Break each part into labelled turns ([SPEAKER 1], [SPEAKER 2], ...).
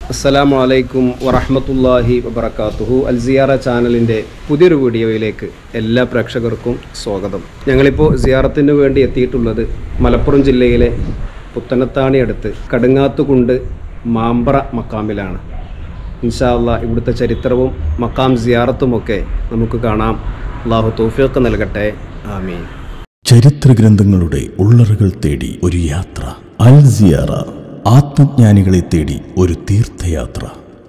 [SPEAKER 1] അസ്സലാമു അലൈക്കും വറഹ്മത്തുള്ളാഹി വബറകാതുഹു അൽ സിയാറ ചാനലിൻ്റെ പുതിയൊരു വീഡിയോയിലേക്ക് എല്ലാ പ്രേക്ഷകർക്കും സ്വാഗതം ഞങ്ങളിപ്പോൾ സിയാറത്തിന് വേണ്ടി എത്തിയിട്ടുള്ളത് മലപ്പുറം ജില്ലയിലെ പുത്തനത്താണി അടുത്ത് കടുങ്ങാത്തുകുണ്ട് മാമ്പ്ര മക്കാമിലാണ് ഇൻഷാ അള്ളാ ഇവിടുത്തെ ചരിത്രവും മക്കാം സിയാറത്തുമൊക്കെ നമുക്ക് കാണാം അള്ളാഹു തൗഫീഖ് നൽകട്ടെ ആമീൻ
[SPEAKER 2] ചരിത്ര ഗ്രന്ഥങ്ങളുടെ ഉള്ളറുകൾ തേടി ഒരു യാത്ര അൽ സിയാറ ആത്മജ്ഞാനികളെ തേടി ഒരു തീർത്ഥയാത്ര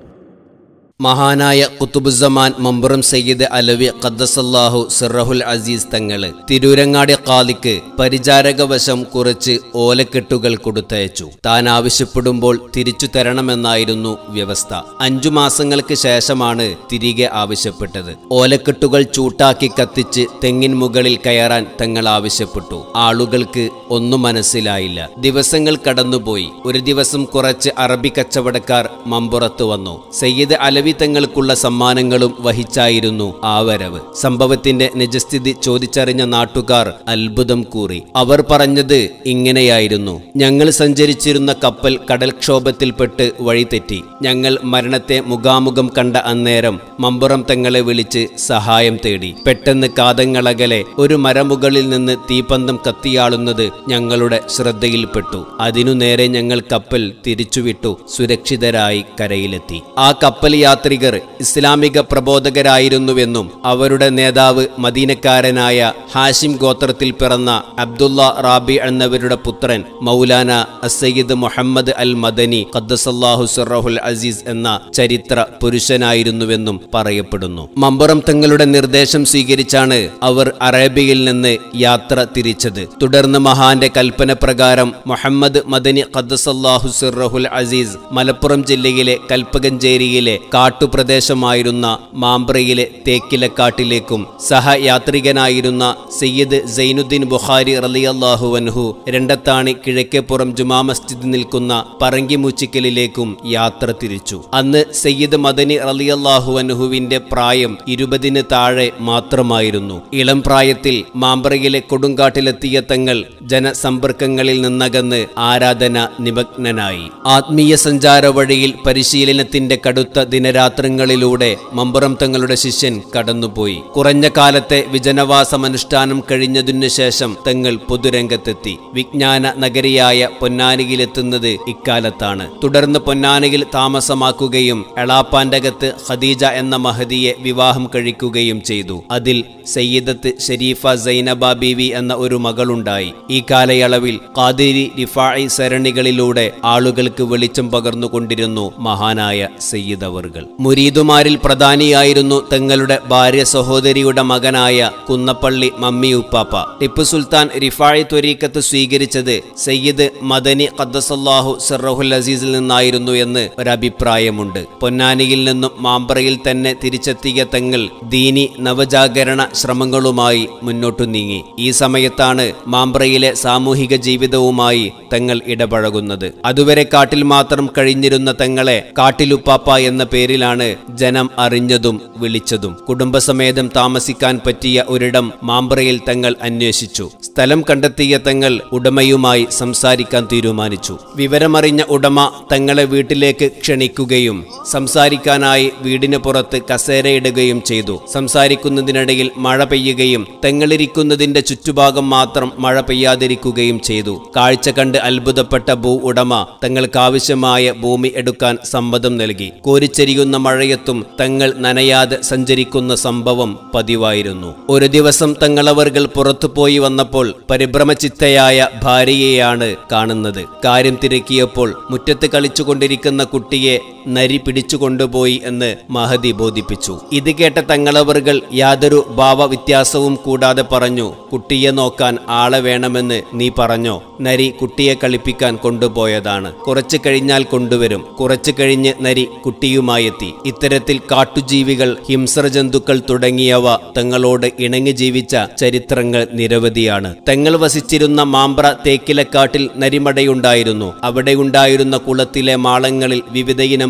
[SPEAKER 3] മഹാനായ കുത്തുബുസമാൻ മമ്പുറം സയ്യിദ് അലവി ഖദ്ദസല്ലാഹു സിറഹുൽ അസീസ് തങ്ങള് തിരൂരങ്ങാടി കാലിക്ക് പരിചാരകവശം കുറച്ച് ഓലക്കെട്ടുകൾ കൊടുത്തയച്ചു താൻ ആവശ്യപ്പെടുമ്പോൾ തിരിച്ചു തരണമെന്നായിരുന്നു വ്യവസ്ഥ അഞ്ചു മാസങ്ങൾക്ക് ശേഷമാണ് തിരികെ ആവശ്യപ്പെട്ടത് ഓലക്കെട്ടുകൾ ചൂട്ടാക്കി കത്തിച്ച് തെങ്ങിൻ മുകളിൽ കയറാൻ തങ്ങൾ ആവശ്യപ്പെട്ടു ആളുകൾക്ക് ഒന്നും മനസ്സിലായില്ല ദിവസങ്ങൾ കടന്നുപോയി ഒരു ദിവസം കുറച്ച് അറബി കച്ചവടക്കാർ മമ്പുറത്ത് വന്നു സയ്യിദ് അലവി തങ്ങൾക്കുള്ള സമ്മാനങ്ങളും വഹിച്ചായിരുന്നു ആ വരവ് സംഭവത്തിന്റെ നിജസ്ഥിതി ചോദിച്ചറിഞ്ഞ നാട്ടുകാർ അത്ഭുതം കൂറി അവർ പറഞ്ഞത് ഇങ്ങനെയായിരുന്നു ഞങ്ങൾ സഞ്ചരിച്ചിരുന്ന കപ്പൽ കടൽക്ഷോഭത്തിൽപ്പെട്ട് വഴിതെറ്റി ഞങ്ങൾ മരണത്തെ മുഖാമുഖം കണ്ട അന്നേരം മമ്പുറം തങ്ങളെ വിളിച്ച് സഹായം തേടി പെട്ടെന്ന് കാതങ്ങളകലെ ഒരു മരമുകളിൽ നിന്ന് തീപന്തം കത്തിയാളുന്നത് ഞങ്ങളുടെ ശ്രദ്ധയിൽപ്പെട്ടു അതിനു നേരെ ഞങ്ങൾ കപ്പൽ തിരിച്ചുവിട്ടു സുരക്ഷിതരായി കരയിലെത്തി ആ കപ്പൽ യാത്രികർ ഇസ്ലാമിക പ്രബോധകരായിരുന്നുവെന്നും അവരുടെ നേതാവ് മദീനക്കാരനായ ഹാഷിം ഗോത്രത്തിൽ പിറന്ന അബ്ദുള്ള റാബി എന്നവരുടെ പുത്രൻ മൗലാന അസയ്യിദ് മുഹമ്മദ് അൽ മദനി ഖദ്ദസല്ലാഹു സിറഹുൽ അസീസ് എന്ന ചരിത്ര പുരുഷനായിരുന്നുവെന്നും പറയപ്പെടുന്നു മമ്പുറം തങ്ങളുടെ നിർദ്ദേശം സ്വീകരിച്ചാണ് അവർ അറേബ്യയിൽ നിന്ന് യാത്ര തിരിച്ചത് തുടർന്ന് മഹാന്റെ കൽപ്പന പ്രകാരം മുഹമ്മദ് മദനി ഖദ്ദസല്ലാഹു സിറഹുൽ അസീസ് മലപ്പുറം ജില്ലയിലെ കൽപ്പകഞ്ചേരിയിലെ കാട്ടുപ്രദേശമായിരുന്ന മാമ്പ്രയിലെ തേക്കിലക്കാട്ടിലേക്കും സഹയാത്രികനായിരുന്ന സയ്യിദ് സൈനുദ്ദീൻ ബുഖാരി റലിയല്ലാഹു അൻഹു രണ്ടത്താണി കിഴക്കേപ്പുറം ജുമാ മസ്ജിദ് നിൽക്കുന്ന പറങ്കിമൂച്ചിക്കലിലേക്കും യാത്ര തിരിച്ചു അന്ന് സയ്യിദ് മദനി റലിയല്ലാഹു അൻഹുവിന്റെ പ്രായം ഇരുപതിന് താഴെ മാത്രമായിരുന്നു ഇളം പ്രായത്തിൽ മാമ്പ്രയിലെ കൊടുങ്കാട്ടിലെത്തിയ തങ്ങൾ ജനസമ്പർക്കങ്ങളിൽ നിന്നകന്ന് ആരാധന നിമഗ്നനായി ആത്മീയ സഞ്ചാര വഴിയിൽ പരിശീലനത്തിന്റെ കടുത്ത ദിനരാത്രങ്ങളിലൂടെ മമ്പുറം തങ്ങളുടെ ശിഷ്യൻ കടന്നുപോയി കുറഞ്ഞ കാലത്തെ വിജനവാസം അനുഷ്ഠാനം കഴിഞ്ഞതിനു ശേഷം തങ്ങൾ പൊതുരംഗത്തെത്തി വിജ്ഞാന നഗരിയായ പൊന്നാനിയിലെത്തുന്നത് ഇക്കാലത്താണ് തുടർന്ന് പൊന്നാനിയിൽ താമസമാക്കുകയും എളാപ്പാന്റകത്ത് ഖദീജ എന്ന മഹദിയെ വിവാഹം കഴിക്കുകയും ചെയ്തു അതിൽ സയ്യിദത്ത് ഷരീഫ സൈനബ ബീവി എന്ന ഒരു മകളുണ്ടായി ഈ കാലയളവിൽ ഖാദിരി റിഫായി സരണികളിലൂടെ ആളുകൾക്ക് വെളിച്ചം പകർന്നുകൊണ്ടിരുന്നു മഹാനായ സയ്യിദ് അവർകൾ മുരീദുമാരിൽ പ്രധാനിയായിരുന്നു തങ്ങളുടെ ഭാര്യ സഹോദരിയുടെ മകനായ കുന്നപ്പള്ളി മമ്മി ഉപ്പാപ്പ ടിപ്പു സുൽത്താൻ റിഫായി ത്വരീക്കത്ത് സ്വീകരിച്ചത് സയ്യിദ് മദനി ഖദ്ദസല്ലാഹു സിറഹുൽ അസീസിൽ നിന്നായിരുന്നു എന്ന് ഒരഭിപ്രായമുണ്ട് പൊന്നാനിയിൽ നിന്നും മാമ്പ്രയിൽ തന്നെ തിരിച്ചെത്തിയ തങ്ങൾ ദീനി നവജാഗരണ ശ്രമങ്ങളുമായി മുന്നോട്ടു നീങ്ങി ഈ സമയത്താണ് മാമ്പ്രയിലെ സാമൂഹിക ജീവിതവുമായി തങ്ങൾ ഇടപഴകുന്നത് അതുവരെ കാട്ടിൽ മാത്രം കഴിഞ്ഞിരുന്ന തങ്ങളെ കാട്ടിലുപ്പാപ്പ എന്ന പേരിലാണ് ജനം അറിഞ്ഞതും വിളിച്ചതും കുടുംബസമേതം താമസിക്കാൻ പറ്റിയ ഒരിടം മാമ്പ്രയിൽ തങ്ങൾ അന്വേഷിച്ചു സ്ഥലം കണ്ടെത്തിയ തങ്ങൾ ഉടമയുമായി സംസാരിക്കാൻ തീരുമാനിച്ചു വിവരമറിഞ്ഞ ഉടമ തങ്ങളെ വീട്ടിലേക്ക് ക്ഷണിക്കുകയും സംസാരിക്കാനായി വീടിന് പുറത്ത് കസേരയിടുകയും ചെയ്തു സംസാരിക്കുന്നതിനിടയിൽ മഴ പെയ്യുകയും തെങ്ങളിരിക്കുന്നതിന്റെ ചുറ്റുഭാഗം മാത്രം മഴ പെയ്യാതിരിക്കുകയും ചെയ്തു കാഴ്ച കണ്ട് അത്ഭുതപ്പെട്ട ഭൂ ഉടമ തങ്ങൾക്കാവശ്യമായ ഭൂമി എടുക്കാൻ സമ്മതം നൽകി കോരിച്ചെരിയുന്ന മഴയത്തും തങ്ങൾ നനയാതെ സഞ്ചരിക്കുന്ന സംഭവം പതിവായിരുന്നു ഒരു ദിവസം തങ്ങളവർകൾ പുറത്തുപോയി വന്നപ്പോൾ പരിഭ്രമചിത്തയായ ഭാര്യയെയാണ് കാണുന്നത് കാര്യം തിരക്കിയപ്പോൾ മുറ്റത്ത് കളിച്ചുകൊണ്ടിരിക്കുന്ന കുട്ടിയെ നരി പിടിച്ചുകൊണ്ടുപോയി എന്ന് മഹതി ബോധിപ്പിച്ചു ഇത് കേട്ട തങ്ങളവറുകൾ യാതൊരു ഭാവവ്യത്യാസവും കൂടാതെ പറഞ്ഞു കുട്ടിയെ നോക്കാൻ ആളെ വേണമെന്ന് നീ പറഞ്ഞോ നരി കുട്ടിയെ കളിപ്പിക്കാൻ കൊണ്ടുപോയതാണ് കുറച്ചു കഴിഞ്ഞാൽ കൊണ്ടുവരും കുറച്ചു കഴിഞ്ഞ് നരി കുട്ടിയുമായി എത്തി ഇത്തരത്തിൽ കാട്ടുജീവികൾ ഹിംസ്രജന്തുക്കൾ തുടങ്ങിയവ തങ്ങളോട് ഇണങ്ങി ജീവിച്ച ചരിത്രങ്ങൾ നിരവധിയാണ് തങ്ങൾ വസിച്ചിരുന്ന മാമ്പ്ര തേക്കിലക്കാട്ടിൽ നരിമടയുണ്ടായിരുന്നു അവിടെ ഉണ്ടായിരുന്ന കുളത്തിലെ മാളങ്ങളിൽ വിവിധയിനം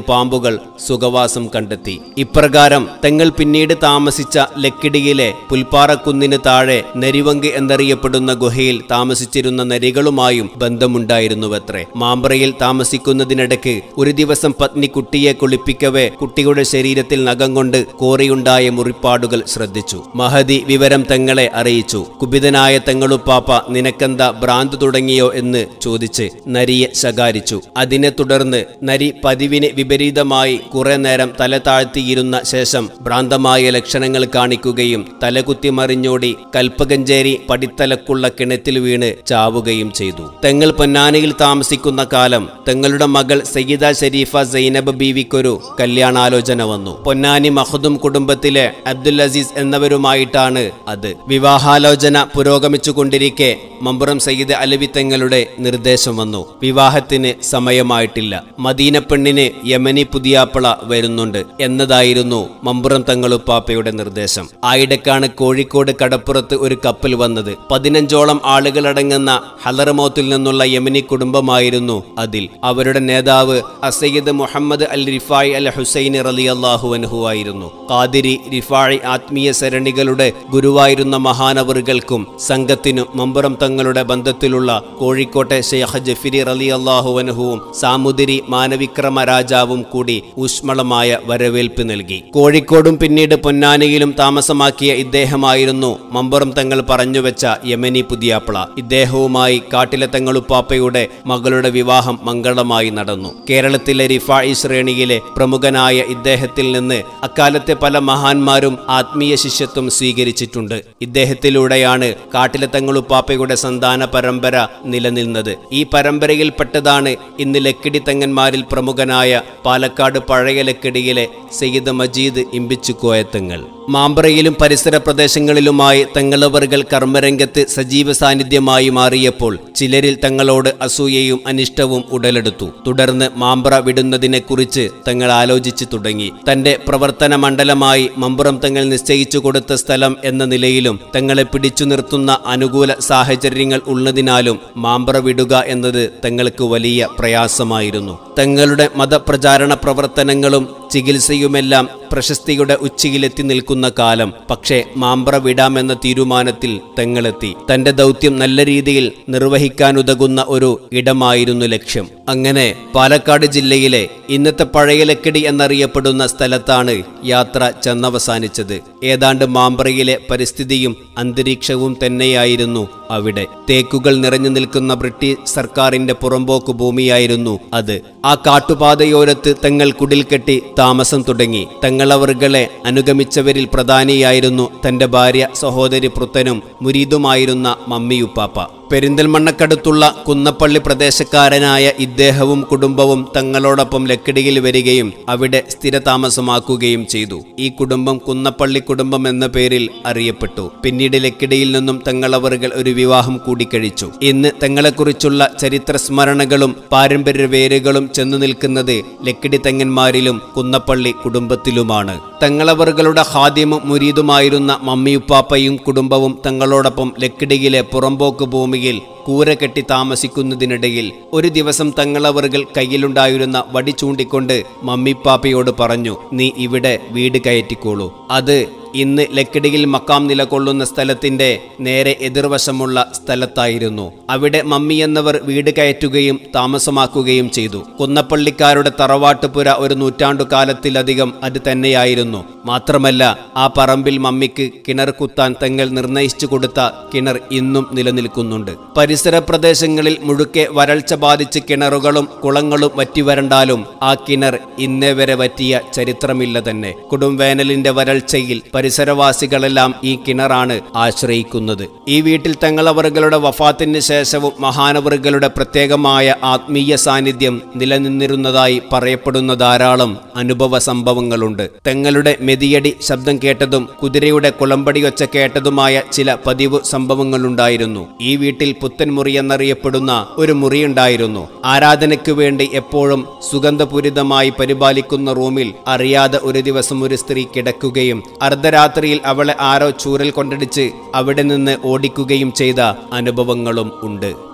[SPEAKER 3] പാമ്പുകൾ സുഖവാസം കണ്ടെത്തി ഇപ്രകാരം തങ്ങൾ പിന്നീട് താമസിച്ച ലക്കിടിയിലെ പുൽപ്പാറക്കുന്നിന് താഴെ നരിവങ്ക് എന്നറിയപ്പെടുന്ന ഗുഹയിൽ താമസിച്ചിരുന്ന നരികളുമായും ബന്ധമുണ്ടായിരുന്നുവത്രേ മാമ്പ്രയിൽ താമസിക്കുന്നതിനിടയ്ക്ക് ഒരു ദിവസം പത്നി കുട്ടിയെ കുളിപ്പിക്കവേ കുട്ടിയുടെ ശരീരത്തിൽ നഖം കൊണ്ട് കോറിയുണ്ടായ മുറിപ്പാടുകൾ ശ്രദ്ധിച്ചു മഹതി വിവരം തങ്ങളെ അറിയിച്ചു കുപിതനായ തങ്ങളുപ്പാപ്പ നിനക്കെന്താ ഭ്രാന്ത് തുടങ്ങിയോ എന്ന് ചോദിച്ച് നരിയെ ശകാരിച്ചു അതിനെ തുടർന്ന് നരി പതിവിന് വിപരീതമായി കുറെ നേരം തല താഴ്ത്തിയിരുന്ന ശേഷം ഭ്രാന്തമായ ലക്ഷണങ്ങൾ കാണിക്കുകയും തലകുത്തി മറിഞ്ഞോടി കൽപ്പകഞ്ചേരി പടിത്തലക്കുള്ള കിണറ്റിൽ വീണ് ചാവുകയും ചെയ്തു തെങ്ങൾ പൊന്നാനിയിൽ താമസിക്കുന്ന കാലം തെങ്ങളുടെ മകൾ സയ്യിദ ഷരീഫ സൈനബ് ബീവിക്കൊരു കല്യാണാലോചന വന്നു പൊന്നാനി മഹദും കുടുംബത്തിലെ അബ്ദുൽ അസീസ് എന്നവരുമായിട്ടാണ് അത് വിവാഹാലോചന പുരോഗമിച്ചുകൊണ്ടിരിക്കെ മമ്പുറം സയ്യിദ് അലവി തങ്ങളുടെ നിർദ്ദേശം വന്നു വിവാഹത്തിന് സമയമായിട്ടില്ല മദീന പെണ്ണിന് യമനി പുതിയാപ്പള വരുന്നുണ്ട് എന്നതായിരുന്നു മമ്പുറം തങ്ങളുപ്പാപ്പയുടെ നിർദ്ദേശം ആയിടക്കാണ് കോഴിക്കോട് കടപ്പുറത്ത് ഒരു കപ്പൽ വന്നത് പതിനഞ്ചോളം ആളുകളടങ്ങുന്ന ഹലറമോത്തിൽ നിന്നുള്ള യമനി കുടുംബമായിരുന്നു അതിൽ അവരുടെ നേതാവ് അസയ്യദ് മുഹമ്മദ് അൽ റിഫായ് അൽ ഹുസൈൻ റലി അള്ളാഹു അൻഹു ആയിരുന്നു ഖാദിരി റിഫായ് ആത്മീയ സരണികളുടെ ഗുരുവായിരുന്ന മഹാനവറുകൾക്കും സംഘത്തിനും മമ്പുറം തങ്ങളുടെ ബന്ധത്തിലുള്ള കോഴിക്കോട്ടെ ഷെയ്ഖ് ജഫിരി റലി അള്ളാഹു അൻഹുവും സാമുദിരി മാനവിക്രമ രാജാവും കൂടി ഊഷ്മളമായ വരവേൽപ്പ് നൽകി കോഴിക്കോടും പിന്നീട് പൊന്നാനിയിലും താമസമാക്കിയ ഇദ്ദേഹമായിരുന്നു മമ്പുറം തങ്ങൾ പറഞ്ഞുവെച്ച യമനി പുതിയാപ്പിള ഇദ്ദേഹവുമായി കാട്ടിലെ തങ്ങളുപ്പാപ്പയുടെ മകളുടെ വിവാഹം മംഗളമായി നടന്നു കേരളത്തിലെ റിഫായി ശ്രേണിയിലെ പ്രമുഖനായ ഇദ്ദേഹത്തിൽ നിന്ന് അക്കാലത്തെ പല മഹാന്മാരും ആത്മീയ ശിഷ്യത്വം സ്വീകരിച്ചിട്ടുണ്ട് ഇദ്ദേഹത്തിലൂടെയാണ് കാട്ടിലെ തങ്ങളുപ്പാപ്പയുടെ സന്താന പരമ്പര നിലനിന്നത് ഈ പരമ്പരയിൽപ്പെട്ടതാണ് ഇന്ന് ലക്കിടി തങ്ങന്മാരിൽ പ്രമുഖനായ പാലക്കാട് പഴയ ലക്കിടിയിലെ സയ്യിദ് മജീദ് ഇമ്പിച്ചുക്കോയത്തങ്ങൾ മാമ്പ്രയിലും പരിസര പ്രദേശങ്ങളിലുമായി തങ്ങളവറുകൾ കർമ്മരംഗത്ത് സജീവ സാന്നിധ്യമായി മാറിയപ്പോൾ ചിലരിൽ തങ്ങളോട് അസൂയയും അനിഷ്ടവും ഉടലെടുത്തു തുടർന്ന് മാമ്പ്ര വിടുന്നതിനെക്കുറിച്ച് തങ്ങൾ ആലോചിച്ചു തുടങ്ങി തന്റെ പ്രവർത്തന മണ്ഡലമായി മമ്പുറം തങ്ങൾ നിശ്ചയിച്ചു കൊടുത്ത സ്ഥലം എന്ന നിലയിലും തങ്ങളെ പിടിച്ചു നിർത്തുന്ന അനുകൂല സാഹചര്യങ്ങൾ ഉള്ളതിനാലും മാമ്പ്ര വിടുക എന്നത് തങ്ങൾക്ക് വലിയ പ്രയാസമായിരുന്നു തങ്ങളുടെ മതപ്രചാരണ പ്രവർത്തനങ്ങളും ചികിത്സയുമെല്ലാം പ്രശസ്തിയുടെ ഉച്ചിയിലെത്തി നിൽക്കുന്ന കാലം പക്ഷേ മാമ്പ്ര വിടാമെന്ന തീരുമാനത്തിൽ തെങ്ങളെത്തി തന്റെ ദൗത്യം നല്ല രീതിയിൽ നിർവഹിക്കാനുതകുന്ന ഒരു ഇടമായിരുന്നു ലക്ഷ്യം അങ്ങനെ പാലക്കാട് ജില്ലയിലെ ഇന്നത്തെ പഴയ ലക്കിടി എന്നറിയപ്പെടുന്ന സ്ഥലത്താണ് യാത്ര ചെന്നവസാനിച്ചത് ഏതാണ്ട് മാമ്പ്രയിലെ പരിസ്ഥിതിയും അന്തരീക്ഷവും തന്നെയായിരുന്നു അവിടെ തേക്കുകൾ നിറഞ്ഞു നിൽക്കുന്ന ബ്രിട്ടീഷ് സർക്കാരിന്റെ പുറമ്പോക്ക് ഭൂമിയായിരുന്നു അത് ആ കാട്ടുപാതയോരത്ത് തങ്ങൾ കുടിൽ കെട്ടി താമസം തുടങ്ങി തങ്ങളവർകളെ അനുഗമിച്ചവരിൽ പ്രധാനിയായിരുന്നു തന്റെ ഭാര്യ സഹോദരി പൃത്തനും മുരീദുമായിരുന്ന മമ്മിയുപ്പാപ്പ പെരിന്തൽമണ്ണക്കടുത്തുള്ള കുന്നപ്പള്ളി പ്രദേശക്കാരനായ ഇദ്ദേഹവും കുടുംബവും തങ്ങളോടൊപ്പം ലക്കിടിയിൽ വരികയും അവിടെ സ്ഥിരതാമസമാക്കുകയും ചെയ്തു ഈ കുടുംബം കുന്നപ്പള്ളി കുടുംബം എന്ന പേരിൽ അറിയപ്പെട്ടു പിന്നീട് ലക്കിടിയിൽ നിന്നും തങ്ങളവറുകൾ ഒരു വിവാഹം കൂടി കഴിച്ചു ഇന്ന് തങ്ങളെക്കുറിച്ചുള്ള ചരിത്ര സ്മരണകളും പാരമ്പര്യ വേരുകളും ചെന്നു നിൽക്കുന്നത് ലക്കിടി തെങ്ങന്മാരിലും കുന്നപ്പള്ളി കുടുംബത്തിലുമാണ് തങ്ങളവറുകളുടെ ഹാദ്യമും മുരീതുമായിരുന്ന മമ്മിയുപ്പാപ്പയും കുടുംബവും തങ്ങളോടൊപ്പം ലക്കിടിയിലെ പുറമ്പോക്ക് ഭൂമിയിൽ കൂര കെട്ടി താമസിക്കുന്നതിനിടയിൽ ഒരു ദിവസം തങ്ങളവറുകൾ കയ്യിലുണ്ടായിരുന്ന വടി ചൂണ്ടിക്കൊണ്ട് മമ്മിപ്പാപ്പയോട് പറഞ്ഞു നീ ഇവിടെ വീട് കയറ്റിക്കോളൂ അത് ഇന്ന് ലക്കിടിയിൽ മക്കാം നിലകൊള്ളുന്ന സ്ഥലത്തിന്റെ നേരെ എതിർവശമുള്ള സ്ഥലത്തായിരുന്നു അവിടെ മമ്മി എന്നവർ വീട് കയറ്റുകയും താമസമാക്കുകയും ചെയ്തു കുന്നപ്പള്ളിക്കാരുടെ തറവാട്ടുപുര ഒരു നൂറ്റാണ്ടു കാലത്തിലധികം അത് തന്നെയായിരുന്നു മാത്രമല്ല ആ പറമ്പിൽ മമ്മിക്ക് കിണർ കുത്താൻ തങ്ങൾ നിർണയിച്ചു കൊടുത്ത കിണർ ഇന്നും നിലനിൽക്കുന്നുണ്ട് പരിസര പ്രദേശങ്ങളിൽ മുഴുക്കെ വരൾച്ച ബാധിച്ച് കിണറുകളും കുളങ്ങളും വറ്റിവരണ്ടാലും ആ കിണർ ഇന്നേ വരെ വറ്റിയ ചരിത്രമില്ല തന്നെ കൊടുംവേനലിന്റെ വരൾച്ചയിൽ പരിസരവാസികളെല്ലാം ഈ കിണറാണ് ആശ്രയിക്കുന്നത് ഈ വീട്ടിൽ തങ്ങളവറുകളുടെ വഫാത്തിന് ശേഷവും മഹാനവറുകളുടെ പ്രത്യേകമായ ആത്മീയ സാന്നിധ്യം നിലനിന്നിരുന്നതായി പറയപ്പെടുന്ന ധാരാളം അനുഭവ സംഭവങ്ങളുണ്ട് തെങ്ങളുടെ മെതിയടി ശബ്ദം കേട്ടതും കുതിരയുടെ കുളമ്പടിയൊച്ച കേട്ടതുമായ ചില പതിവ് സംഭവങ്ങളുണ്ടായിരുന്നു ഈ വീട്ടിൽ പുത്തൻ മുറി എന്നറിയപ്പെടുന്ന ഒരു മുറിയുണ്ടായിരുന്നു ആരാധനയ്ക്കു വേണ്ടി എപ്പോഴും സുഗന്ധപൂരിതമായി പരിപാലിക്കുന്ന റൂമിൽ അറിയാതെ ഒരു ദിവസം ഒരു സ്ത്രീ കിടക്കുകയും അർദ്ധരാത്രിയിൽ അവളെ ആരോ ചൂരൽ കൊണ്ടടിച്ച് അവിടെ നിന്ന് ഓടിക്കുകയും ചെയ്ത അനുഭവങ്ങളും ഉണ്ട്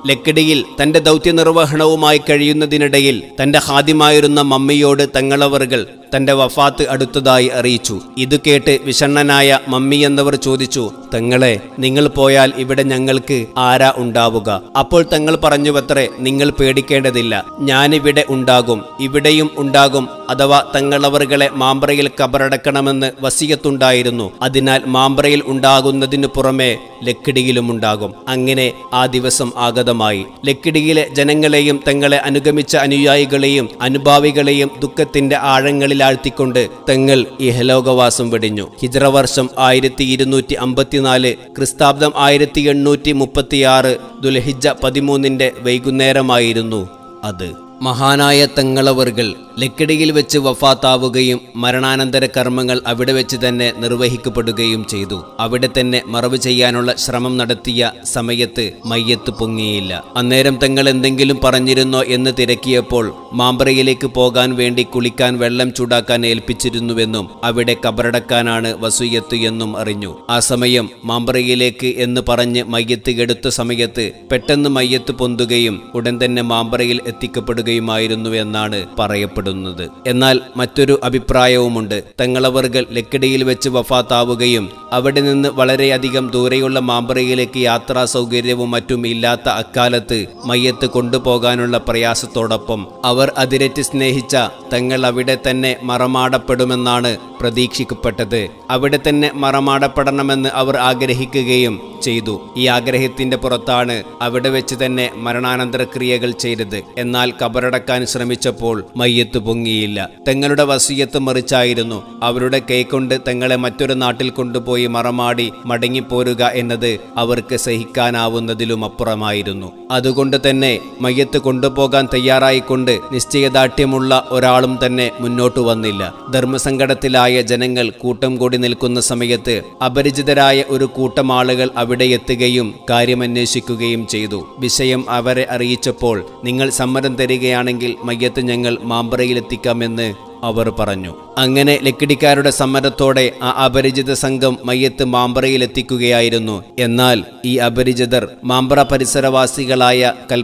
[SPEAKER 3] ലക്കിടിയിൽ തന്റെ ദൗത്യ നിർവഹണവുമായി കഴിയുന്നതിനിടയിൽ തന്റെ ഹാദ്യമായിരുന്ന മമ്മിയോട് തങ്ങളവറുകൾ തന്റെ വഫാത്ത് അടുത്തതായി അറിയിച്ചു ഇത് കേട്ട് വിഷണ്ണനായ മമ്മി എന്നവർ ചോദിച്ചു തങ്ങളെ നിങ്ങൾ പോയാൽ ഇവിടെ ഞങ്ങൾക്ക് ആരാ ഉണ്ടാവുക അപ്പോൾ തങ്ങൾ പറഞ്ഞുവത്രേ നിങ്ങൾ പേടിക്കേണ്ടതില്ല ഞാനിവിടെ ഉണ്ടാകും ഇവിടെയും ഉണ്ടാകും അഥവാ തങ്ങളവറുകളെ മാമ്പ്രയിൽ കബറടക്കണമെന്ന് വസിയത്തുണ്ടായിരുന്നു അതിനാൽ മാമ്പ്രയിൽ ഉണ്ടാകുന്നതിനു പുറമെ ലക്കിടിയിലും ഉണ്ടാകും അങ്ങനെ ആ ദിവസം ആഗതമായി ലക്കിടിയിലെ ജനങ്ങളെയും തങ്ങളെ അനുഗമിച്ച അനുയായികളെയും അനുഭാവികളെയും ദുഃഖത്തിന്റെ ആഴങ്ങളിലാഴ്ത്തിക്കൊണ്ട് തങ്ങൾ ഇഹലോകവാസം വെടിഞ്ഞു ഹിജ്ര വർഷം ആയിരത്തി ഇരുന്നൂറ്റി അമ്പത്തിനാല് ക്രിസ്താബ്ദം ആയിരത്തി എണ്ണൂറ്റി മുപ്പത്തിയാറ് ദുൽഹിജ പതിമൂന്നിന്റെ വൈകുന്നേരമായിരുന്നു അത് മഹാനായ തങ്ങളവർകൾ ലക്കിടിയിൽ വെച്ച് വഫാത്താവുകയും മരണാനന്തര കർമ്മങ്ങൾ അവിടെ വെച്ച് തന്നെ നിർവഹിക്കപ്പെടുകയും ചെയ്തു അവിടെ തന്നെ മറവ് ചെയ്യാനുള്ള ശ്രമം നടത്തിയ സമയത്ത് മയ്യത്ത് പൊങ്ങിയില്ല അന്നേരം തങ്ങൾ എന്തെങ്കിലും പറഞ്ഞിരുന്നോ എന്ന് തിരക്കിയപ്പോൾ മാമ്പറയിലേക്ക് പോകാൻ വേണ്ടി കുളിക്കാൻ വെള്ളം ചൂടാക്കാൻ ഏൽപ്പിച്ചിരുന്നുവെന്നും അവിടെ കബറടക്കാനാണ് വസൂയത്ത് എന്നും അറിഞ്ഞു ആ സമയം മാമ്പറയിലേക്ക് എന്ന് പറഞ്ഞ് മയ്യത്ത് എടുത്ത സമയത്ത് പെട്ടെന്ന് മയ്യത്ത് പൊന്തുകയും ഉടൻ തന്നെ മാമ്പറയിൽ എത്തിക്കപ്പെടുകയുമായിരുന്നു എന്നാണ് പറയപ്പെടുന്നത് എന്നാൽ മറ്റൊരു അഭിപ്രായവുമുണ്ട് തങ്ങളവർകൾ ലക്കിടിയിൽ വെച്ച് വഫാത്താവുകയും അവിടെ നിന്ന് വളരെയധികം ദൂരെയുള്ള മാമ്പറയിലേക്ക് യാത്രാ സൗകര്യവും മറ്റും ഇല്ലാത്ത അക്കാലത്ത് മയ്യത്ത് കൊണ്ടുപോകാനുള്ള പ്രയാസത്തോടൊപ്പം അവർ അതിരറ്റ് സ്നേഹിച്ച തങ്ങൾ അവിടെ തന്നെ മറമാടപ്പെടുമെന്നാണ് പ്രതീക്ഷിക്കപ്പെട്ടത് അവിടെ തന്നെ മറമാടപ്പെടണമെന്ന് അവർ ആഗ്രഹിക്കുകയും ചെയ്തു ഈ ആഗ്രഹത്തിന്റെ പുറത്താണ് അവിടെ വെച്ച് തന്നെ മരണാനന്തര ക്രിയകൾ ചെയ്തത് എന്നാൽ കബറടക്കാൻ ശ്രമിച്ചപ്പോൾ മയ്യത്ത് പൊങ്ങിയില്ല തങ്ങളുടെ വസീയത്ത് മറിച്ചായിരുന്നു അവരുടെ കൈകൊണ്ട് തങ്ങളെ മറ്റൊരു നാട്ടിൽ കൊണ്ടുപോയി മറമാടി മടങ്ങിപ്പോരുക എന്നത് അവർക്ക് സഹിക്കാനാവുന്നതിലും അപ്പുറമായിരുന്നു അതുകൊണ്ട് തന്നെ മയ്യത്ത് കൊണ്ടുപോകാൻ തയ്യാറായിക്കൊണ്ട് നിശ്ചയദാർഢ്യമുള്ള ഒരാളും തന്നെ മുന്നോട്ടു വന്നില്ല ധർമ്മസങ്കടത്തിലായ ജനങ്ങൾ കൂട്ടം കൂടി നിൽക്കുന്ന സമയത്ത് അപരിചിതരായ ഒരു കൂട്ടം ആളുകൾ അവിടെ എത്തുകയും കാര്യമന്വേഷിക്കുകയും ചെയ്തു വിഷയം അവരെ അറിയിച്ചപ്പോൾ നിങ്ങൾ സമ്മതം തരികയാണെങ്കിൽ മയ്യത്ത് ഞങ്ങൾ മാമ്പറയിലെത്തിക്കാമെന്ന് അവർ പറഞ്ഞു അങ്ങനെ ലക്കിടിക്കാരുടെ സമ്മതത്തോടെ ആ അപരിചിത സംഘം മയ്യത്ത് മാമ്പറയിലെത്തിക്കുകയായിരുന്നു എന്നാൽ ഈ അപരിചിതർ മാമ്പറ പരിസരവാസികളായ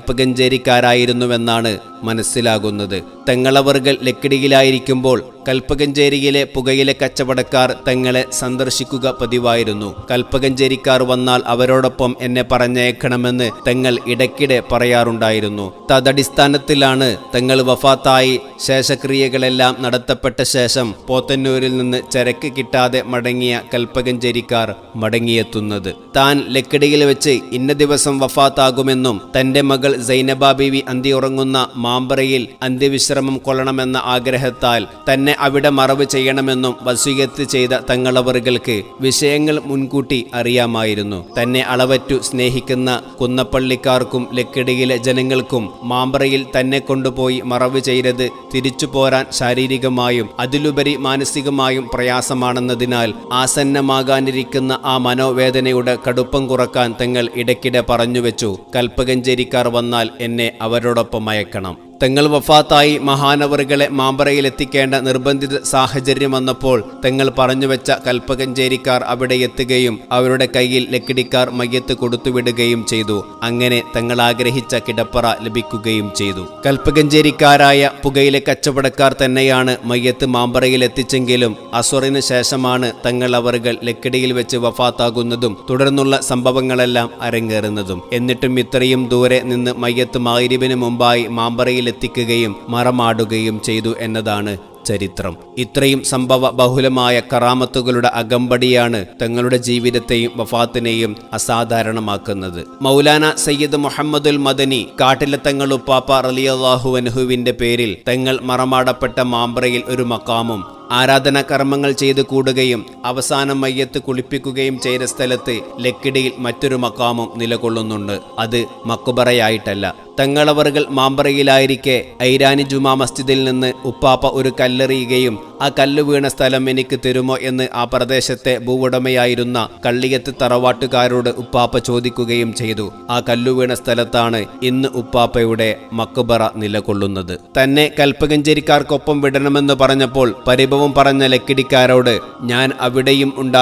[SPEAKER 3] കൽപ്പകഞ്ചേരിക്കാരായിരുന്നുവെന്നാണ് മനസ്സിലാകുന്നത് തെങ്ങളവർകൾ ലക്കിടിയിലായിരിക്കുമ്പോൾ കൽപ്പകഞ്ചേരിയിലെ പുകയിലെ കച്ചവടക്കാർ തങ്ങളെ സന്ദർശിക്കുക പതിവായിരുന്നു കൽപ്പകഞ്ചേരിക്കാർ വന്നാൽ അവരോടൊപ്പം എന്നെ പറഞ്ഞയക്കണമെന്ന് തങ്ങൾ ഇടയ്ക്കിടെ പറയാറുണ്ടായിരുന്നു തദടിസ്ഥാനത്തിലാണ് തങ്ങൾ വഫാത്തായി ശേഷക്രിയകളെല്ലാം നടത്തപ്പെട്ട ശേഷം പോത്തന്നൂരിൽ നിന്ന് ചരക്ക് കിട്ടാതെ മടങ്ങിയ കൽപ്പകഞ്ചേരിക്കാർ മടങ്ങിയെത്തുന്നത് താൻ ലക്കിടിയിൽ വെച്ച് ഇന്ന ദിവസം വഫാത്താകുമെന്നും തന്റെ മകൾ സൈനബ ബീവി അന്തിയുറങ്ങുന്ന മാമ്പറയിൽ അന്ത്യവിശ്രമം കൊള്ളണമെന്ന ആഗ്രഹത്താൽ തന്നെ അവിടെ മറവ് ചെയ്യണമെന്നും വസീയത്ത് ചെയ്ത തങ്ങളവറുകൾക്ക് വിഷയങ്ങൾ മുൻകൂട്ടി അറിയാമായിരുന്നു തന്നെ അളവറ്റു സ്നേഹിക്കുന്ന കുന്നപ്പള്ളിക്കാർക്കും ലക്കിടിയിലെ ജനങ്ങൾക്കും മാമ്പറയിൽ തന്നെ കൊണ്ടുപോയി മറവ് ചെയ്തത് തിരിച്ചു പോരാൻ ശാരീരികമായും അതിലുപരി മാനസികമായും പ്രയാസമാണെന്നതിനാൽ ആസന്നമാകാനിരിക്കുന്ന ആ മനോവേദനയുടെ കടുപ്പം കുറക്കാൻ തങ്ങൾ ഇടയ്ക്കിടെ പറഞ്ഞുവെച്ചു കൽപ്പകഞ്ചേരിക്കാർ വന്നാൽ എന്നെ അവരോടൊപ്പം അയക്കണം തങ്ങൾ വഫാത്തായി മഹാനവറുകളെ മാമ്പറയിൽ എത്തിക്കേണ്ട നിർബന്ധിത സാഹചര്യം വന്നപ്പോൾ തങ്ങൾ പറഞ്ഞുവെച്ച കൽപ്പകഞ്ചേരിക്കാർ അവിടെ എത്തുകയും അവരുടെ കയ്യിൽ ലക്കിടിക്കാർ മയ്യത്ത് കൊടുത്തുവിടുകയും ചെയ്തു അങ്ങനെ തങ്ങൾ ആഗ്രഹിച്ച കിടപ്പറ ലഭിക്കുകയും ചെയ്തു കൽപ്പകഞ്ചേരിക്കാരായ പുകയിലെ കച്ചവടക്കാർ തന്നെയാണ് മയ്യത്ത് മാമ്പറയിൽ എത്തിച്ചെങ്കിലും അസുറിന് ശേഷമാണ് തങ്ങൾ അവറുകൾ ലക്കിടിയിൽ വെച്ച് വഫാത്താകുന്നതും തുടർന്നുള്ള സംഭവങ്ങളെല്ലാം അരങ്ങേറുന്നതും എന്നിട്ടും ഇത്രയും ദൂരെ നിന്ന് മയ്യത്ത് മായിരിവിന് മുമ്പായി മാമ്പറയിൽ എത്തിക്കുകയും മറമാടുകയും ചെയ്തു എന്നതാണ് ചരിത്രം ഇത്രയും സംഭവ ബഹുലമായ കറാമത്തുകളുടെ അകമ്പടിയാണ് തങ്ങളുടെ ജീവിതത്തെയും വഫാത്തിനെയും അസാധാരണമാക്കുന്നത് മൗലാന സയ്യിദ് മുഹമ്മദുൽ മദനി കാട്ടിലെ തങ്ങൾ ഉപ്പാപ്പ റലിയല്ലാഹു അൻഹുവിന്റെ പേരിൽ തങ്ങൾ മറമാടപ്പെട്ട മാമ്പ്രയിൽ ഒരു മക്കാമും ആരാധനാ കർമ്മങ്ങൾ ചെയ്ത് കൂടുകയും അവസാനം മയ്യത്ത് കുളിപ്പിക്കുകയും ചെയ്ത സ്ഥലത്ത് ലക്കിടിയിൽ മറ്റൊരു മക്കാമും നിലകൊള്ളുന്നുണ്ട് അത് മക്കുബറയായിട്ടല്ല തങ്ങളവറുകൾ മാമ്പറയിലായിരിക്കെ ഐരാനി ജുമാ മസ്ജിദിൽ നിന്ന് ഉപ്പാപ്പ ഒരു കല്ലെറിയുകയും ആ കല്ല് വീണ സ്ഥലം എനിക്ക് തരുമോ എന്ന് ആ പ്രദേശത്തെ ഭൂവുടമയായിരുന്ന കള്ളിയത്ത് തറവാട്ടുകാരോട് ഉപ്പാപ്പ ചോദിക്കുകയും ചെയ്തു ആ കല്ലു വീണ സ്ഥലത്താണ് ഇന്ന് ഉപ്പാപ്പയുടെ മക്കുബറ നിലകൊള്ളുന്നത് തന്നെ കൽപ്പകഞ്ചേരിക്കാർക്കൊപ്പം വിടണമെന്ന് പറഞ്ഞപ്പോൾ പരിഭവം പറഞ്ഞ ലക്കിടിക്കാരോട് ഞാൻ അവിടെയും ഉണ്ടാകും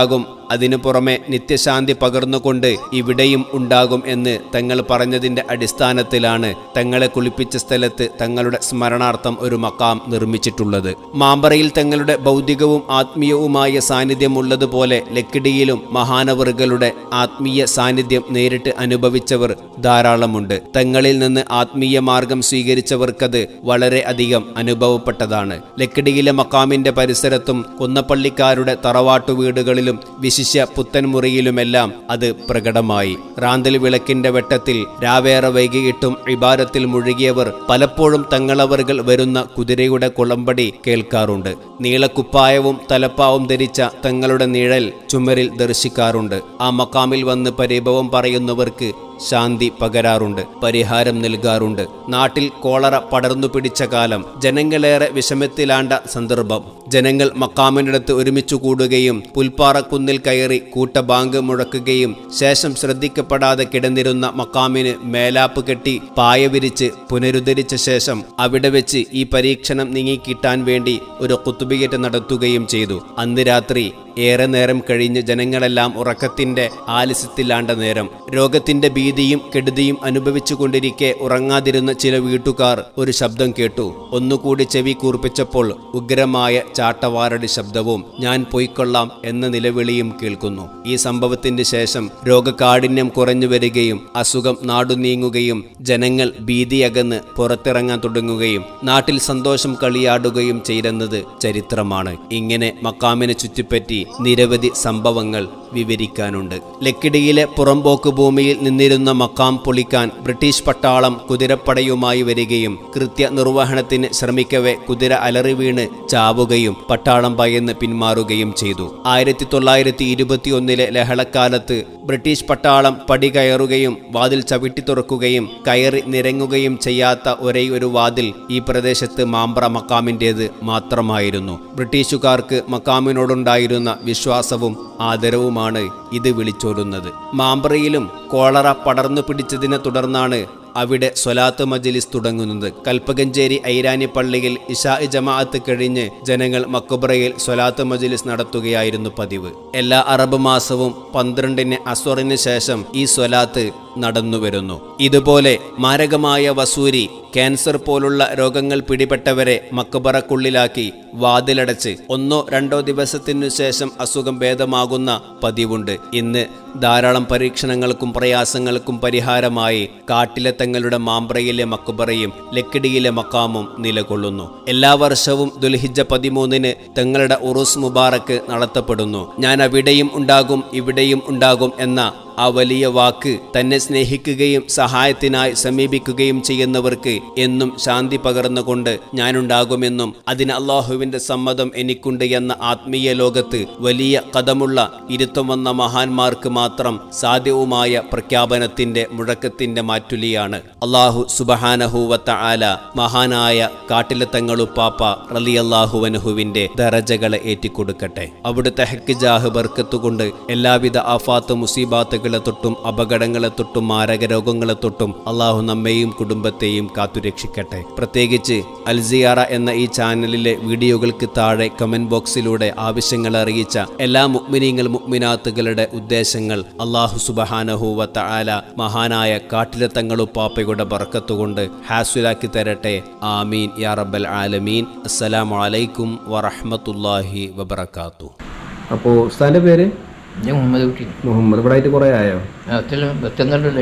[SPEAKER 3] അതിനു പുറമെ നിത്യശാന്തി പകർന്നുകൊണ്ട് ഇവിടെയും ഉണ്ടാകും എന്ന് തങ്ങൾ പറഞ്ഞതിന്റെ അടിസ്ഥാനത്തിലാണ് തങ്ങളെ കുളിപ്പിച്ച സ്ഥലത്ത് തങ്ങളുടെ സ്മരണാർത്ഥം ഒരു മക്കാം നിർമ്മിച്ചിട്ടുള്ളത് മാമ്പറയിൽ തങ്ങളുടെ ഭൗതികവും ആത്മീയവുമായ സാന്നിധ്യം ഉള്ളതുപോലെ ലക്കിടിയിലും മഹാനവറുകളുടെ ആത്മീയ സാന്നിധ്യം നേരിട്ട് അനുഭവിച്ചവർ ധാരാളമുണ്ട് തങ്ങളിൽ നിന്ന് ആത്മീയ മാർഗം സ്വീകരിച്ചവർക്കത് വളരെ അധികം അനുഭവപ്പെട്ടതാണ് ലക്കിടിയിലെ മക്കാമിന്റെ പരിസരത്തും കുന്നപ്പള്ളിക്കാരുടെ തറവാട്ടു വീടുകളിലും വിശിഷ്യ പുത്തൻമുറിയിലുമെല്ലാം അത് പ്രകടമായി റാന്തൽ വിളക്കിന്റെ വെട്ടത്തിൽ രാവേറെ വൈകിയിട്ടും ഇബാരത്തിൽ മുഴുകിയവർ പലപ്പോഴും തങ്ങളവറുകൾ വരുന്ന കുതിരയുടെ കുളമ്പടി കേൾക്കാറുണ്ട് നീളക്കുപ്പായവും തലപ്പാവും ധരിച്ച തങ്ങളുടെ നിഴൽ ചുമരിൽ ദർശിക്കാറുണ്ട് ആ മക്കാമിൽ വന്ന് പരിഭവം പറയുന്നവർക്ക് ശാന്തി പകരാറുണ്ട് പരിഹാരം നൽകാറുണ്ട് നാട്ടിൽ കോളറ പടർന്നു പിടിച്ച കാലം ജനങ്ങളേറെ വിഷമത്തിലാണ്ട സന്ദർഭം ജനങ്ങൾ മക്കാമിനടുത്ത് ഒരുമിച്ചു കൂടുകയും പുൽപ്പാറക്കുന്നിൽ കയറി കൂട്ടബാങ്ക് മുഴക്കുകയും ശേഷം ശ്രദ്ധിക്കപ്പെടാതെ കിടന്നിരുന്ന മക്കാമിന് മേലാപ്പ് കെട്ടി പായ വിരിച്ച് പുനരുദ്ധരിച്ച ശേഷം അവിടെ വെച്ച് ഈ പരീക്ഷണം നീങ്ങിക്കിട്ടാൻ വേണ്ടി ഒരു കുത്തുബിയറ്റ് നടത്തുകയും ചെയ്തു അന്ന് രാത്രി ഏറെ നേരം കഴിഞ്ഞ് ജനങ്ങളെല്ലാം ഉറക്കത്തിന്റെ ആലസ്യത്തിലാണ്ട നേരം രോഗത്തിന്റെ ഭീതിയും കെടുതിയും അനുഭവിച്ചുകൊണ്ടിരിക്കെ ഉറങ്ങാതിരുന്ന ചില വീട്ടുകാർ ഒരു ശബ്ദം കേട്ടു ഒന്നുകൂടി ചെവി കൂർപ്പിച്ചപ്പോൾ ഉഗ്രമായ ചാട്ടവാറടി ശബ്ദവും ഞാൻ പൊയ്ക്കൊള്ളാം എന്ന നിലവിളിയും കേൾക്കുന്നു ഈ സംഭവത്തിന്റെ ശേഷം രോഗകാഠിന്യം കുറഞ്ഞു വരികയും അസുഖം നാടു നീങ്ങുകയും ജനങ്ങൾ ഭീതിയകന്ന് പുറത്തിറങ്ങാൻ തുടങ്ങുകയും നാട്ടിൽ സന്തോഷം കളിയാടുകയും ചെയ്തെന്നത് ചരിത്രമാണ് ഇങ്ങനെ മക്കാമിനെ ചുറ്റിപ്പറ്റി നിരവധി സംഭവങ്ങൾ വിവരിക്കാനുണ്ട് ലക്കിടിയിലെ പുറമ്പോക്ക് ഭൂമിയിൽ നിന്നിരുന്ന മക്കാം പൊളിക്കാൻ ബ്രിട്ടീഷ് പട്ടാളം കുതിരപ്പടയുമായി വരികയും കൃത്യനിർവഹണത്തിന് ശ്രമിക്കവെ കുതിര അലറി വീണ് ചാവുകയും പട്ടാളം ഭയന്ന് പിന്മാറുകയും ചെയ്തു ആയിരത്തി തൊള്ളായിരത്തി ഇരുപത്തിയൊന്നിലെ ലഹളക്കാലത്ത് ബ്രിട്ടീഷ് പട്ടാളം പടി കയറുകയും വാതിൽ ചവിട്ടി തുറക്കുകയും കയറി നിരങ്ങുകയും ചെയ്യാത്ത ഒരേ ഒരു വാതിൽ ഈ പ്രദേശത്ത് മാമ്പ്ര മക്കാമിൻ്റേത് മാത്രമായിരുന്നു ബ്രിട്ടീഷുകാർക്ക് മക്കാമിനോടുണ്ടായിരുന്ന വിശ്വാസവും ആദരവുമാണ് ഇത് വിളിച്ചോരുന്നത് മാമ്പ്രയിലും കോളറ പടർന്നു പിടിച്ചതിനെ തുടർന്നാണ് അവിടെ സ്വലാത്ത് മജ്ലിസ് തുടങ്ങുന്നത് കൽപ്പകഞ്ചേരി ഐരാനി പള്ളിയിൽ ഇഷാ ജമാഅത്ത് കഴിഞ്ഞ് ജനങ്ങൾ മക്കുബ്രയിൽ സ്വലാത്ത് മജ്ലിസ് നടത്തുകയായിരുന്നു പതിവ് എല്ലാ അറബ് മാസവും പന്ത്രണ്ടിന് അസ്വറിന് ശേഷം ഈ സ്വലാത്ത് നടന്നു വരുന്നു ഇതുപോലെ മാരകമായ വസൂരി ക്യാൻസർ പോലുള്ള രോഗങ്ങൾ പിടിപെട്ടവരെ മക്കബറക്കുള്ളിലാക്കി വാതിലടച്ച് ഒന്നോ രണ്ടോ ദിവസത്തിനു ശേഷം അസുഖം ഭേദമാകുന്ന പതിവുണ്ട് ഇന്ന് ധാരാളം പരീക്ഷണങ്ങൾക്കും പ്രയാസങ്ങൾക്കും പരിഹാരമായി കാട്ടിലെ തങ്ങളുടെ മാമ്പ്രയിലെ മക്കുബറയും ലക്കിടിയിലെ മക്കാമും നിലകൊള്ളുന്നു എല്ലാ വർഷവും ദുൽഹിജ പതിമൂന്നിന് തങ്ങളുടെ ഉറുസ് മുബാറക്ക് നടത്തപ്പെടുന്നു ഞാൻ അവിടെയും ഉണ്ടാകും ഇവിടെയും ഉണ്ടാകും എന്ന ആ വലിയ വാക്ക് തന്നെ സ്നേഹിക്കുകയും സഹായത്തിനായി സമീപിക്കുകയും ചെയ്യുന്നവർക്ക് എന്നും ശാന്തി പകർന്നുകൊണ്ട് ഞാനുണ്ടാകുമെന്നും അതിന് അള്ളാഹുവിന്റെ സമ്മതം എനിക്കുണ്ട് എന്ന ആത്മീയ ലോകത്ത് വലിയ കഥമുള്ള ഇരുത്തം വന്ന മഹാന്മാർക്ക് മാത്രം സാധ്യവുമായ പ്രഖ്യാപനത്തിന്റെ മുഴക്കത്തിന്റെ മാറ്റുലിയാണ് അള്ളാഹു സുബഹാനഹൂവത്ത ആല മഹാനായ കാട്ടിലെ തങ്ങളുപ്പാപ്പ റലി അള്ളാഹുവനഹുവിന്റെ ദറജകളെ ഏറ്റിക്കൊടുക്കട്ടെ അവിടുത്തെ ഹെക്കിജാഹ് ബർക്കത്തുകൊണ്ട് എല്ലാവിധ ആഫാത്ത് മുസീബാത്തുകളെ തൊട്ടും അപകടങ്ങളെ തൊട്ടും മാരക രോഗങ്ങളെ തൊട്ടും അള്ളാഹു നമ്മെയും കുടുംബത്തെയും കാത്തുരക്ഷിക്കട്ടെ പ്രത്യേകിച്ച് അൽസിയാറ എന്ന ഈ ചാനലിലെ വീഡിയോകൾക്ക് താഴെ കമന്റ് ബോക്സിലൂടെ ആവശ്യങ്ങൾ അറിയിച്ച എല്ലാ മുഗ്മിനീങ്ങൾ മുഗ്മിനാത്തുകളുടെ ഉദ്ദേശങ്ങൾ അള്ളാഹു സുബഹാനഹൂവത്ത ആല മഹാനായ കാട്ടിലെ തങ്ങളുപ്പാപ്പയുടെ ബർക്കത്തുകൊണ്ട് ഹാസുലാക്കി തരട്ടെ ആമീൻ യാ റബ്ബൽ ആലമീൻ അസ്സലാമു അലൈക്കും വറഹ്മത്തുള്ളാഹി വബറകാതുഹു
[SPEAKER 1] അപ്പോൾ ഉസ്താൻ്റെ പേര്
[SPEAKER 4] ഞാൻ മുഹമ്മദ് കുട്ടി
[SPEAKER 1] മുഹമ്മദ് ഇവിടെ ആയിട്ട് കുറേ ആയോ
[SPEAKER 4] അത്ര പത്തൊന്നരല്ലേ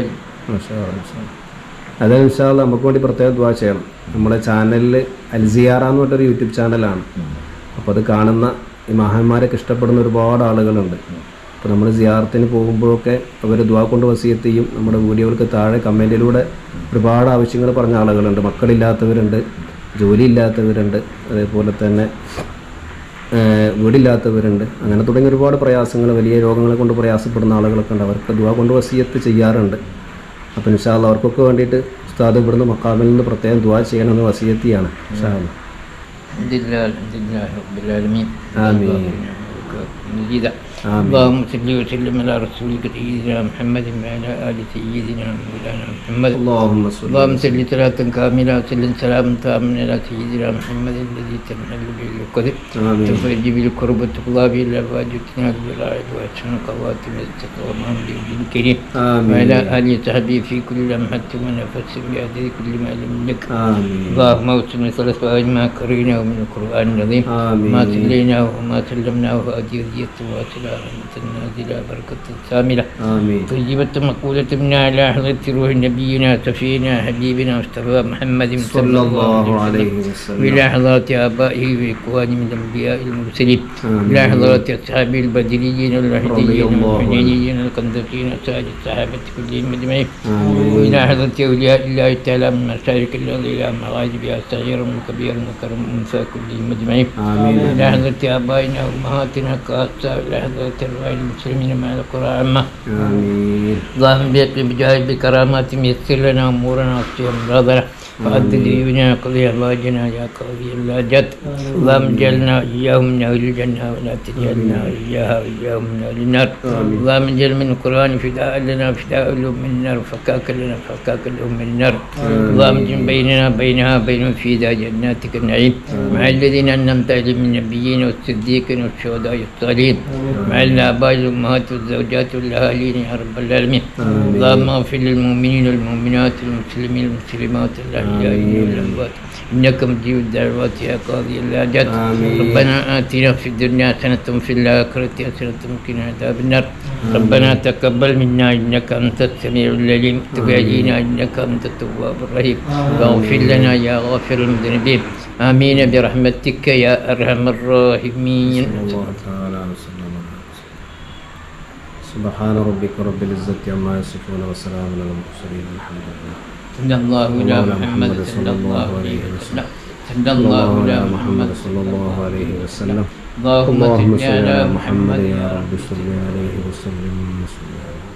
[SPEAKER 1] അതെ ഇൻഷാല്ല നമുക്ക് വേണ്ടി പ്രത്യേകം ദ്വാ ചെയ്യണം നമ്മുടെ ചാനലിൽ അൽസിയാറ എന്ന് പറഞ്ഞൊരു യൂട്യൂബ് ചാനലാണ് അപ്പോൾ അത് കാണുന്ന ഈ മഹാന്മാരൊക്കെ ഇഷ്ടപ്പെടുന്ന ഒരുപാട് ആളുകളുണ്ട് അപ്പോൾ നമ്മൾ സിയാറത്തിന് പോകുമ്പോഴൊക്കെ അവർ ദ്വാ കൊണ്ട് വസീയത്ത് ചെയ്യും നമ്മുടെ വീഡിയോകൾക്ക് താഴെ കമൻറ്റിലൂടെ ഒരുപാട് ആവശ്യങ്ങൾ പറഞ്ഞ ആളുകളുണ്ട് മക്കളില്ലാത്തവരുണ്ട് ജോലി ഇല്ലാത്തവരുണ്ട് അതേപോലെ തന്നെ ഏഹ് വീടില്ലാത്തവരുണ്ട് അങ്ങനെ തുടങ്ങിയ ഒരുപാട് പ്രയാസങ്ങൾ വലിയ രോഗങ്ങളെ കൊണ്ട് പ്രയാസപ്പെടുന്ന ആളുകളൊക്കെ ഉണ്ട് അവർക്ക് ദുവാ കൊണ്ട് വസീയത്ത് ചെയ്യാറുണ്ട് അപ്പോൾ ഇൻഷാല്ല അവർക്കൊക്കെ വേണ്ടിയിട്ട് ഉസ്താദ് ഇവിടുന്ന് മക്കാമിൽ നിന്ന് പ്രത്യേകം ദുവാ ചെയ്യണമെന്ന് വസീയത്ത് ചെയ്യാണ് ഇൻഷാല്ല
[SPEAKER 4] الحمد لله الحمد لله رب العالمين
[SPEAKER 1] آمين.
[SPEAKER 4] نجيدا اللهم صل وسلم على رسولك سيدنا محمد وعلى ال سيدنا مولانا محمد
[SPEAKER 1] اللهم صل
[SPEAKER 4] اللهم صل صلاة كاملة وسلم سلاما تاما على سيدنا محمد الذي تنحل به القدر
[SPEAKER 1] آمين.
[SPEAKER 4] تفرج به الكرب وتقضى به الأفواج وتنال بالعائد وأحسن قواتم الاستقامة بوجه الكريم
[SPEAKER 1] آمين.
[SPEAKER 4] وعلى آله وصحبه في كل لمحة ونفس بعدد كل ما لم لك
[SPEAKER 1] آمين
[SPEAKER 4] اللهم اوسم ثلاث ما قريناه من القرآن العظيم
[SPEAKER 1] آمين.
[SPEAKER 4] ما تليناه وما سلمناه هذه هدية واصلة رحمة نازلة بركة ساملة
[SPEAKER 1] آمين
[SPEAKER 4] طيبة مقولة منا على حضرة روح نبينا سفينا حبيبنا مصطفى محمد
[SPEAKER 1] صلى الله عليه وسلم
[SPEAKER 4] وإلى حضرات آبائه وإخوانه من الأنبياء المرسلين
[SPEAKER 1] آمين.
[SPEAKER 4] إلى حضرات أصحابه البدريين
[SPEAKER 1] رضي
[SPEAKER 4] الرهديين
[SPEAKER 1] الله عنهم.
[SPEAKER 4] الحنينيين القندقين سائر الصحابة كلهم أجمعين
[SPEAKER 1] آمين.
[SPEAKER 4] وإلى حضرة أولياء الله تعالى من مشارق الأرض إلى مغاربها صغيرا وكبيرا وكرم وأنثى كلهم أجمعين
[SPEAKER 1] آمين.
[SPEAKER 4] إلى حضرة آبائنا وأمهاتنا خاصة إلى حضرة أرواح المسلمين مع القرى عامة
[SPEAKER 1] آمين
[SPEAKER 4] اللهم بيقي بجاه بكرامات يسر لنا امورنا واكفي امراضنا وعد ديوننا قضي حوائجنا يا قاضي الحاجات اللهم اجعلنا اياهم من اهل الجنه ولا تجعلنا اياها واياهم من اهل النار اللهم اجعل من القران فداء لنا فداء لهم من النار فكاك لنا فكاك لهم من النار اللهم اجعل بيننا بينها بينهم في ذا جناتك النعيم مع الذين انعمت عليهم من النبيين والصديقين والشهداء والصالحين مع الاباء والامهات والزوجات والاهالين يا رب العالمين اللهم اغفر للمؤمنين والمؤمنات والمسلمين والمسلمات الاحياء والاموات انك مجيب الدعوات يا قاضي الحاجات
[SPEAKER 1] آمين.
[SPEAKER 4] ربنا اتنا في الدنيا حسنه وفي الاخره حسنه وقنا عذاب النار ربنا تقبل منا انك انت السميع العليم تب علينا انك انت التواب الرحيم واغفر لنا يا غافر المذنبين امين برحمتك يا ارحم الراحمين
[SPEAKER 1] الله تعالى وسلم سبحان ربك رب العزة عما يصفون وسلام على المرسلين الحمد لله
[SPEAKER 4] صلى الله على محمد صلى الله عليه وسلم صلى الله على محمد
[SPEAKER 1] صلى الله عليه وسلم
[SPEAKER 4] اللهم
[SPEAKER 1] اللهم
[SPEAKER 4] صل على محمد
[SPEAKER 1] يا رب صل عليه وسلم وسلم